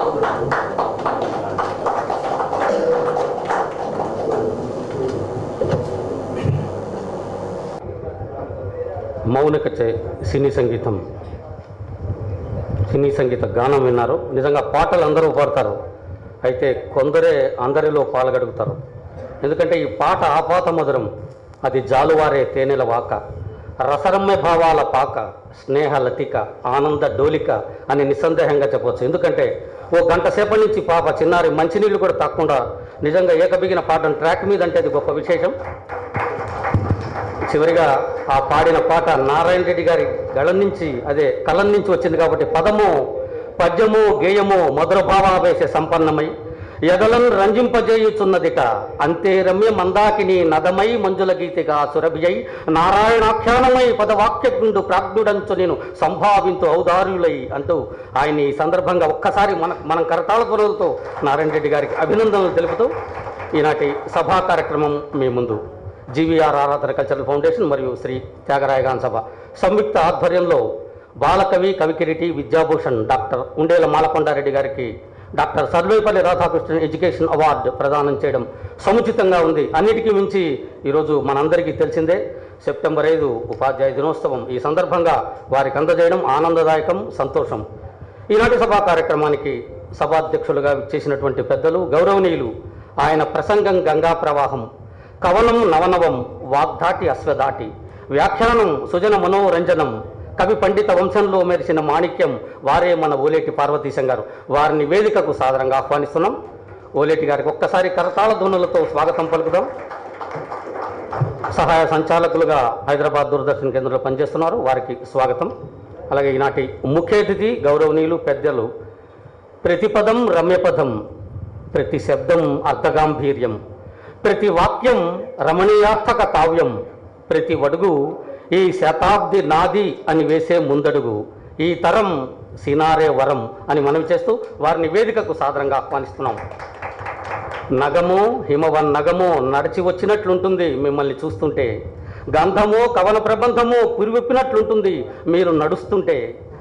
మౌనిక చే సినీ సంగీతం సినీ సంగీత గానం విన్నారు నిజంగా పాటలు అందరూ పాడతారు అయితే కొందరే అందరిలో పాల్గడుగుతారు ఎందుకంటే ఈ పాట ఆపాత మధురం అది జాలువారే తేనెల వాక రసరమ్య భావాల పాక స్నేహ లతిక ఆనంద డోలిక అని నిస్సందేహంగా చెప్పవచ్చు ఎందుకంటే ఓ గంట సేపటి నుంచి పాప చిన్నారి మంచినీళ్ళు కూడా తాకుండా నిజంగా ఏకబిగిన పాటను ట్రాక్ మీద అంటే అది గొప్ప విశేషం చివరిగా ఆ పాడిన పాట నారాయణ రెడ్డి గారి గళం నుంచి అదే కలం నుంచి వచ్చింది కాబట్టి పదము పద్యము గేయము మధుర భావాల వేసే సంపన్నమై ఎదలను రంజింపజేయుచున్నదిట అంతే రమ్య మందాకిని నదమై మంజుల గీతిగా సురభియై నారాయణాఖ్యానమై పదవాక్యగుండు ప్రాజ్ఞుడంచు నేను సంభావింతు ఔదార్యులై అంటూ ఆయన ఈ సందర్భంగా ఒక్కసారి మన మనం కరతాళ ధ్వనులతో నారాయణ రెడ్డి గారికి అభినందనలు తెలుపుతూ ఈనాటి సభా కార్యక్రమం మీ ముందు జీవీఆర్ ఆరాధన కల్చరల్ ఫౌండేషన్ మరియు శ్రీ త్యాగరాయగాన్ సభ సంయుక్త ఆధ్వర్యంలో బాలకవి కవికిరీటి విద్యాభూషణ్ డాక్టర్ ఉండేల మాలకొండారెడ్డి గారికి doctor Sarvepalli Radhakrishnan education award ప్రదానం చేయడం సముచితంగా ఉంది అన్నిటికీ మించి ఈరోజు మనందరికీ తెలిసిందే సెప్టెంబర్ ఐదు ఉపాధ్యాయ దినోత్సవం ఈ సందర్భంగా వారికి అందజేయడం ఆనందదాయకం సంతోషం ఈనాటి సభా కార్యక్రమానికి సభాధ్యక్షులుగా చేసినటువంటి పెద్దలు గౌరవనీయులు ఆయన ప్రసంగం గంగా ప్రవాహం కవనం నవనవం వాగ్దాటి అశ్వదాటి వ్యాఖ్యానం సుజన మనోరంజనం కవి పండిత వంశంలో మెరిసిన మాణిక్యం వారే మన ఓలేటి పార్వతీశం గారు వారిని వేదికకు సాదరంగా ఆహ్వానిస్తున్నాం ఓలేటి గారికి ఒక్కసారి కరతాళ ధ్వనులతో స్వాగతం పలుకుదాం సహాయ సంచాలకులుగా హైదరాబాద్ దూరదర్శన్ కేంద్రంలో పనిచేస్తున్నారు వారికి స్వాగతం అలాగే ఈనాటి ముఖ్య అతిథి గౌరవనీయులు పెద్దలు ప్రతి పదం రమ్యపదం ప్రతి శబ్దం అర్థగాంభీర్యం ప్రతి వాక్యం రమణీయార్థక కావ్యం ప్రతి వడుగు ఈ శతాబ్ది నాది అని వేసే ముందడుగు ఈ తరం సినారే వరం అని మనవి చేస్తూ వారిని వేదికకు సాదరంగా ఆహ్వానిస్తున్నాం నగమో హిమవన్ నగమో నడిచి వచ్చినట్లుంటుంది మిమ్మల్ని చూస్తుంటే గంధమో కవన ప్రబంధమో పురివిప్పినట్లుంటుంది మీరు నడుస్తుంటే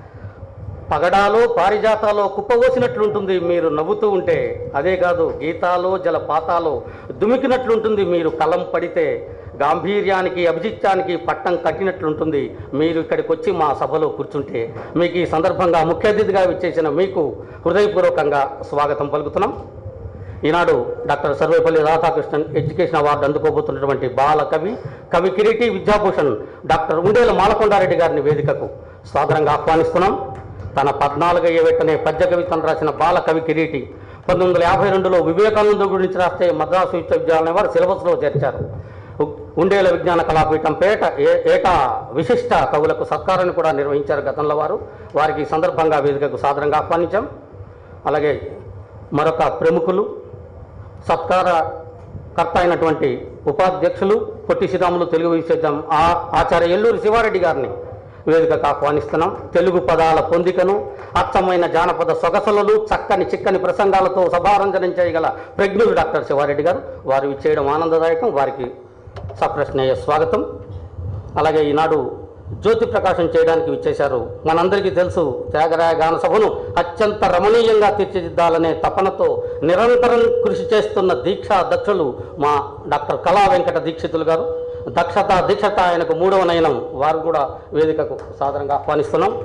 పగడాలో పారిజాతాలో కుప్పవోసినట్లుంటుంది మీరు నవ్వుతూ ఉంటే అదే కాదు గీతాలో జలపాతాలో దుమికినట్లుంటుంది మీరు కలం పడితే గాంభీర్యానికి అభిజిత్యానికి పట్టం కట్టినట్లుంటుంది మీరు ఇక్కడికి వచ్చి మా సభలో కూర్చుంటే మీకు ఈ సందర్భంగా ముఖ్య అతిథిగా విచ్చేసిన మీకు హృదయపూర్వకంగా స్వాగతం పలుకుతున్నాం ఈనాడు doctor Sarvepalli Radhakrishnan education award అందుకోబోతున్నటువంటి బాల కవి కవి కిరీటి విద్యాభూషణ్ డాక్టర్ ఉండేల మాలకొండారెడ్డి గారిని వేదికకు సాదరంగా ఆహ్వానిస్తున్నాం తన పద్నాలుగు ఏవెట్టనే పద్య కవితను రాసిన బాల కవి కిరీటి పంతొమ్మిది వందల యాభై రెండులో వివేకానంద గురించి రాస్తే మద్రాసు విశ్వవిద్యాలయం వారు సిలబస్లో చేర్చారు ఉ- ఉండేల విజ్ఞాన కళాపీఠం పేట ఏ- ఏటా విశిష్ట కవులకు సత్కారాన్ని కూడా నిర్వహించారు గతంలో వారు వారికి ఈ సందర్భంగా వేదికకు సాదరంగా ఆహ్వానించాం అలాగే మరొక ప్రముఖులు సత్కార కర్త అయినటువంటి ఉపాధ్యక్షులు పొట్టి శ్రీరాములు తెలుగు విశ్వవిద్యాలయం ఆ ఆచార్య ఎల్లూరి శివారెడ్డి గారిని వేదికకు ఆహ్వానిస్తున్నాం తెలుగు పదాల పొందికను అచ్చమైన జానపద సొగసలను చక్కని చిక్కని ప్రసంగాలతో సభారంజనం చేయగల ప్రజ్ఞులు డాక్టర్ శివారెడ్డి గారు వారు ఇచ్చేయడం ఆనందదాయకం వారికి సప్రశ్నేయ స్వాగతం అలాగే ఈనాడు జ్యోతి ప్రకాశం చేయడానికి విచ్చేశారు మనందరికీ తెలుసు త్యాగరాయ గాన సభను అత్యంత రమణీయంగా తీర్చిదిద్దాలనే తపనతో నిరంతరం కృషి చేస్తున్న దీక్షా దక్షులు మా డాక్టర్ కళా వెంకట దీక్షితులు గారు దక్షత దీక్షత ఆయనకు మూడవ నయనం వారు కూడా వేదికకు సాదరంగా ఆహ్వానిస్తున్నాం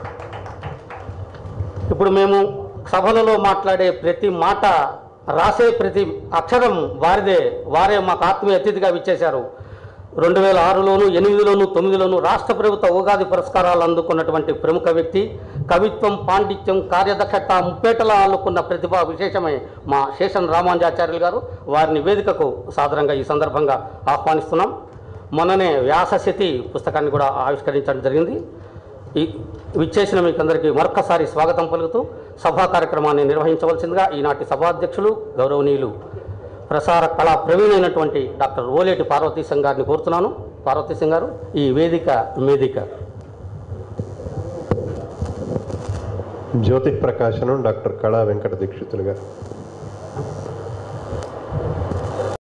ఇప్పుడు మేము సభలలో మాట్లాడే ప్రతి మాట రాసే ప్రతి అక్షరం వారిదే వారే మాకు ఆత్మీయ అతిథిగా విచ్చేశారు రెండు వేల ఆరులోను ఎనిమిదిలోను తొమ్మిదిలోను రాష్ట్ర ప్రభుత్వ ఉగాది పురస్కారాలు అందుకున్నటువంటి ప్రముఖ వ్యక్తి కవిత్వం పాండిత్యం కార్యదక్షత ముప్పేటలా అల్లుకున్న ప్రతిభ విశేషమై మా శేషన్ రామాంజాచార్యులు గారు వారిని వేదికకు సాదరంగా ఈ సందర్భంగా ఆహ్వానిస్తున్నాం మొన్ననే వ్యాసశతి పుస్తకాన్ని కూడా ఆవిష్కరించడం జరిగింది ఈ విచ్చేసిన మీకు అందరికీ మరొక్కసారి స్వాగతం పలుకుతూ సభా కార్యక్రమాన్ని నిర్వహించవలసిందిగా ఈనాటి సభాధ్యక్షులు గౌరవనీయులు ప్రసార కళా ప్రవీణైనటువంటి డాక్టర్ ఓలేటి పార్వతీశం గారిని కోరుతున్నాను పార్వతీశం గారు ఈ వేదిక వేదిక జ్యోతి ప్రకాశనం డాక్టర్ కళా వెంకట దీక్షితులుగా